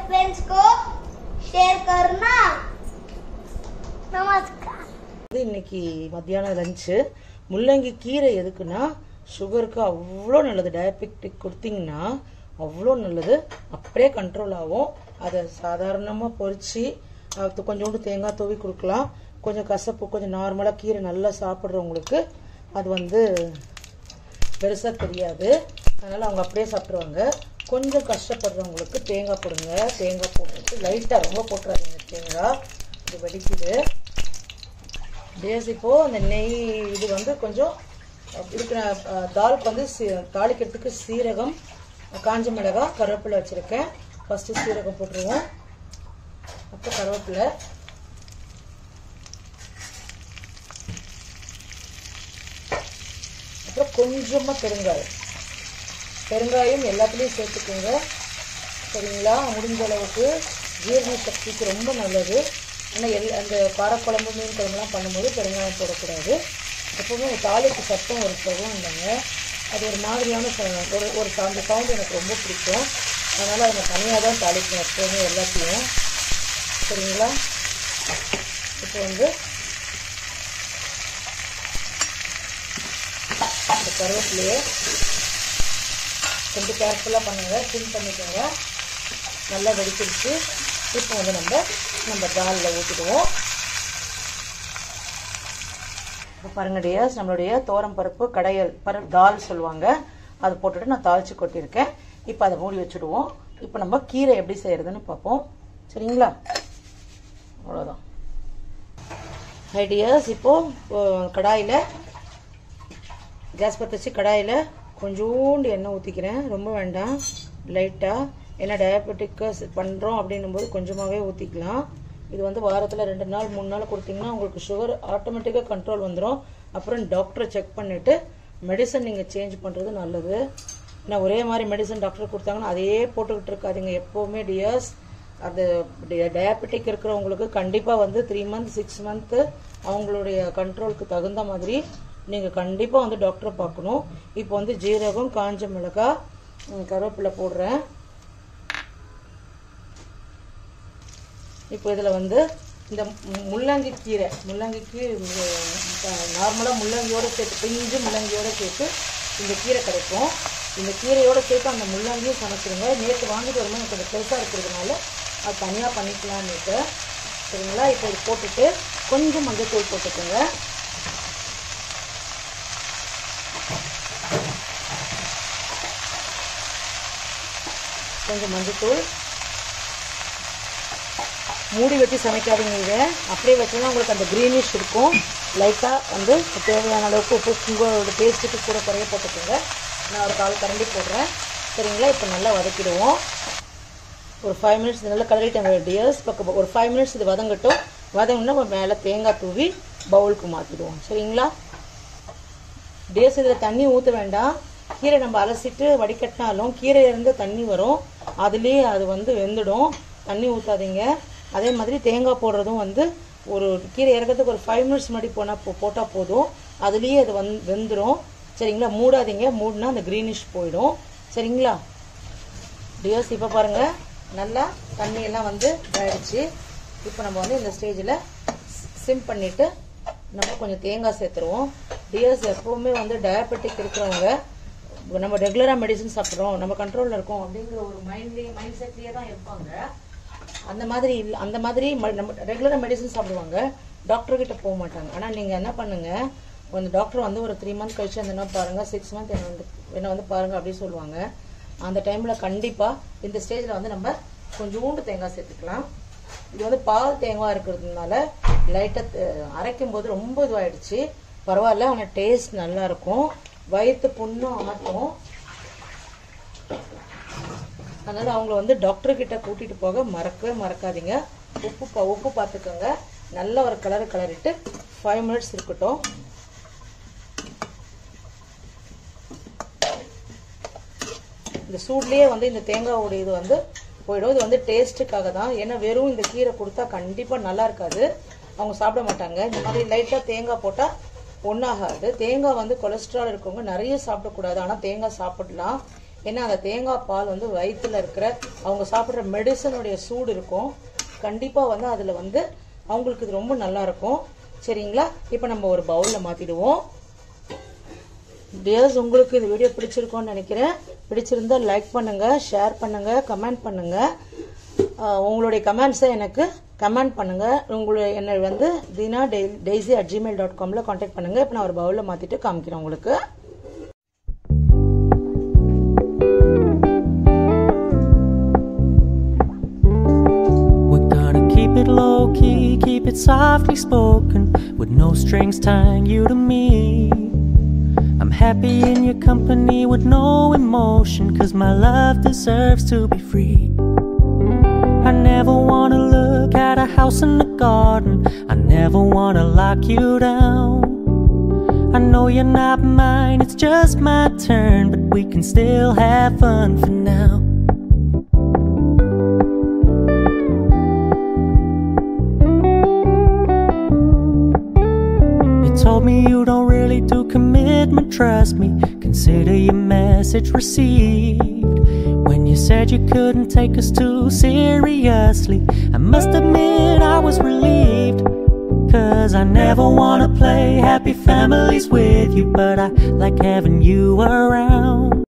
Friends को share करना नमस्कार வந்து இன்னைக்கு மத்தியானம் லஞ்சு முள்ளங்கி கீரை எதுக்குன்னா சுகருக்கு அவ்வளோ நல்லது டயபெட்டிக் கொடுத்தீங்கன்னா அவ்வளோ நல்லது அப்படியே கண்ட்ரோல் ஆகும் அதை சாதாரணமாக பொரிச்சு அது கொஞ்சோண்டு தேங்காய் தூவி கொடுக்கலாம் கொஞ்சம் கசப்பு கொஞ்சம் நார்மலாக கீரை நல்லா சாப்பிட்றவங்களுக்கு அது வந்து பெருசாக தெரியாது அதனால் அவங்க அப்படியே சாப்பிட்ருவாங்க கொஞ்சம் கஷ்டப்படுறவங்களுக்கு தேங்காய் போடுங்க தேங்காய் போட்டுட்டு லைட்டாக ரொம்ப போட்டுறாதீங்க தேங்காய் இது வெடிக்குது டேஸ் இப்போ அந்த நெய் இது வந்து கொஞ்சம் இருக்கிற அஹ், தாலுக்கு வந்து சீ- தாளிக்கிறதுக்கு சீரகம் காஞ்ச மிளகாய் கருவேப்பிலை வச்சுருக்கேன் ஃபஸ்ட்டு சீரகம் போட்டுருவோம் அப்புறம் கருவேப்பிலை அப்புறம் கொஞ்சமாக பெருங்காயம் பெருங்காயம் எல்லாத்துலேயும் சேர்த்துக்கோங்க சரிங்களா முடிஞ்ச அளவுக்கு ஜீரண சக்திக்கு ரொம்ப நல்லது ஆனால் எல் அந்த காரக்குழம்பு மீன் குழம்புலாம் பண்ணும்போது பெருங்காயம் போடக்கூடாது எப்பவுமே தாலிக்கு சத்தம் ஒரு சுகம் இல்லைங்க அது ஒரு மாதிரியான ச- ஒரு ஒரு சா- அந்த சவுண்ட் எனக்கு ரொம்ப பிடிக்கும் அதனால் அதை நான் தனியாக தான் தாளிப்பேன் எப்போவுமே எல்லாத்தையும் சரிங்களா இப்போ வந்து இந்த கருவேப்பிலையை கொஞ்சம் கேர்ஃபுல்லாக பண்ணுங்கள் சிம் பண்ணிக்கோங்க நல்லா வெடிச்சிருச்சு இப்போ வந்து நம்ம நம்ம தாலில் ஊற்றிடுவோம் இப்போ பாருங்க டியர்ஸ் நம்மளுடைய தோரம் பருப்பு கடையல் பரு தால் சொல்லுவாங்க அது போட்டுட்டு நான் தாளிச்சு கொட்டியிருக்கேன் இப்போ அதை மூடி வச்சுடுவோம் இப்போ நம்ம கீரை எப்படி செய்யறதுன்னு பார்ப்போம் சரிங்களா அவ்வளோதான் ஹை டியர்ஸ் இப்போது கடாயில் கேஸ் பற்ற வச்சு கடாயில் கொஞ்சோண்டு எண்ணெய் ஊற்றிக்கிறேன் ரொம்ப வேண்டாம் லைட்டாக ஏன்னா டயபெட்டிக்காக பண்ணுறோம் அப்படின்னும் போது கொஞ்சமாகவே ஊற்றிக்கலாம் இது வந்து வாரத்தில் ரெண்டு நாள் மூணு நாள் கொடுத்தீங்கன்னா உங்களுக்கு சுகர் ஆட்டோமேட்டிக்காக கண்ட்ரோல் வந்துடும் அப்புறம் டாக்டரை செக் பண்ணிவிட்டு மெடிசன் நீங்கள் சேஞ்ச் பண்ணுறது நல்லது ஏன்னா ஒரே மாதிரி மெடிசன் டாக்டர் கொடுத்தாங்கன்னா அதையே போட்டுக்கிட்டு இருக்காதீங்க எப்போவுமே டியர்ஸ் அது டயபெட்டிக் இருக்கிறவங்களுக்கு கண்டிப்பாக வந்து த்ரீ மந்த் சிக்ஸ் மந்த்து அவங்களுடைய கண்ட்ரோலுக்கு தகுந்த மாதிரி நீங்கள் கண்டிப்பாக வந்து டாக்டரை பார்க்கணும் இப்போ வந்து ஜீரகம் காஞ்ச மிளகாய் ம், கருவேப்பிலை போடுறேன் இப்போ இதில் வந்து இந்த மு- முள்ளங்கி கீரை முள்ளங்கி கீரை நார்மலாக முள்ளங்கியோட சேர்த்து பிஞ்சு முள்ளங்கியோட சேர்த்து இந்த கீரை கிடைக்கும் இந்த கீரையோட சேர்த்து அந்த முள்ளங்கியும் சமைச்சிருங்க நேற்று வாங்கிட்டு வரும்போது எனக்கு கொஞ்சம் பெருசாக இருக்கிறதுனால அது தனியாக பண்ணிக்கலாம்னுட்டு சரிங்களா இப்போ இது போட்டுட்டு கொஞ்சம் மஞ்சள் தூள் போட்டுக்கோங்க கொஞ்சம் மஞ்சத்தூள் மூடி வச்சு சமைக்காதீங்க இதை அப்படியே வச்சோன்னா உங்களுக்கு அந்த க்ரீனிஷ் இருக்கும் லைட்டாக வந்து தேவையான அளவுக்கு உப்பு உங்களோட டேஸ்ட்டுக்கு கூட குறைய போட்டுக்கோங்க நான் ஒரு கால் கரண்டி போடுறேன் சரிங்களா இப்போ நல்லா வதக்கிடுவோம் ஒரு ஃபைவ் மினிட்ஸ் நல்லா கலரிட்டேன் டியர்ஸ் பக்கம் ஒரு ஃபைவ் மினிட்ஸ் இது வதங்கட்டும் வதங்கினா நம்ம மேலே தேங்காய் தூவி பவுலுக்கு மாற்றிடுவோம் சரிங்களா டேஸ் இதில் தண்ணி ஊற்ற வேண்டாம் கீரை நம்ம அலசிட்டு வடிகட்டினாலும் கீரையிலேருந்து தண்ணி வரும் அதுலேயே அது வந்து வெந்துடும் தண்ணி ஊற்றாதீங்க அதே மாதிரி தேங்காய் போடுறதும் வந்து ஒரு கீரை இறக்கிறதுக்கு ஒரு ஃபைவ் மினிட்ஸ் முன்னாடி போனால் போ போட்டால் போதும் அதுலேயே அது வந் வெந்துடும் சரிங்களா மூடாதீங்க மூடினா அந்த க்ரீனிஷ் போயிடும் சரிங்களா டியோஸ் இப்போ பாருங்கள் நல்லா தண்ணியெல்லாம் வந்து இதாயிடுச்சு இப்போ நம்ம வந்து இந்த ஸ்டேஜில் சிம் பண்ணிவிட்டு நம்ம கொஞ்சம் தேங்காய் சேர்த்துருவோம் டியர்ஸ் எப்போவுமே வந்து டயபெட்டிக் இருக்கிறவங்க நம்ம ரெகுலராக மெடிசன் சாப்பிட்றோம் நம்ம கண்ட்ரோலில் இருக்கோம் அப்படிங்கிற ஒரு மைண்ட்லேயே மைண்ட் செட்லேயே தான் இருப்பாங்க அந்த மாதிரி இல்லை அந்த மாதிரி ம- நம்ம ரெகுலராக மெடிசன் சாப்பிடுவாங்க டாக்டர் கிட்ட போக மாட்டாங்க ஆனால் நீங்கள் என்ன பண்ணுங்க அந்த டாக்டர் வந்து ஒரு த்ரீ மந்த் கழிச்சு அந்த என்ன பாருங்க சிக்ஸ் மந்த் என்ன வந்து என்ன வந்து பாருங்க அப்படின்னு சொல்லுவாங்க அந்த டைமில் கண்டிப்பாக இந்த ஸ்டேஜில் வந்து நம்ம கொஞ்சோண்டு தேங்காய் சேர்த்துக்கலாம் இது வந்து பால் தேங்காய் இருக்கிறதுனால லைட்டாக அரைக்கும் போது ரொம்ப இதுவாயிடுச்சு பரவாயில்ல ஆனால் டேஸ்ட் நல்லா இருக்கும் வயிற்று புண்ணும் ஆட்டும் அதனால அவங்கள வந்து டாக்டர் கிட்ட கூட்டிட்டு போக மறக்கவே மறக்காதீங்க உப்பு பா- உப்பு பார்த்துக்கோங்க நல்ல ஒரு கலர் கலரிட்டு ஃபைவ் மினிட்ஸ் இருக்கட்டும் இந்த சூட்லேயே வந்து இந்த தேங்காவோட இது வந்து போயிடும் இது வந்து டேஸ்ட்டுக்காக தான் ஏன்னா வெறும் இந்த கீரை கொடுத்தா கண்டிப்பாக நல்லா இருக்காது அவங்க சாப்பிட மாட்டாங்க இந்த மாதிரி லைட்டாக தேங்காய் போட்டால் ஒன்றாகாது தேங்காய் வந்து கொலஸ்ட்ரால் இருக்கவங்க நிறைய சாப்பிடக்கூடாது ஆனால் தேங்காய் சாப்பிடலாம் ஏன்னா அந்த தேங்காய் பால் வந்து வயிற்றுல இருக்கிற அவங்க சாப்பிட்ற மெடிசனுடைய சூடு இருக்கும் கண்டிப்பாக வந்து அதில் வந்து அவங்களுக்கு இது ரொம்ப நல்லா இருக்கும் சரிங்களா இப்போ நம்ம ஒரு பவுலில் மாற்றிடுவோம் டியர்ஸ் உங்களுக்கு இந்த வீடியோ பிடிச்சிருக்கோன்னு நினைக்கிறேன் பிடிச்சிருந்தா லைக் பண்ணுங்க ஷேர் பண்ணுங்க கமெண்ட் பண்ணுங்க ஆஹ் உங்களுடைய கமெண்ட்ஸை எனக்கு கமெண்ட் பண்ணுங்க உங்களுடைய என்னை வந்து Deena Daisy at Gmail dot காமில் காண்டாக்ட் பண்ணுங்க இப்போ நான் ஒரு பவுலில் மாற்றிட்டு காமிக்கிறேன் உங்களுக்கு We're gonna keep it low key, keep it softly spoken, with no strings tying you to me. I'm happy in your company with no emotion, cause my love deserves to be free. I never wanna look at a house in the garden, I never wanna lock you down. I know you're not mine, it's just my turn, but we can still have fun for now. You told me you don't really do commitment, trust me. Consider your message received. When you said you couldn't take us too seriously, I must admit I was relieved. Cause I never wanna play happy families with you, but I like having you around.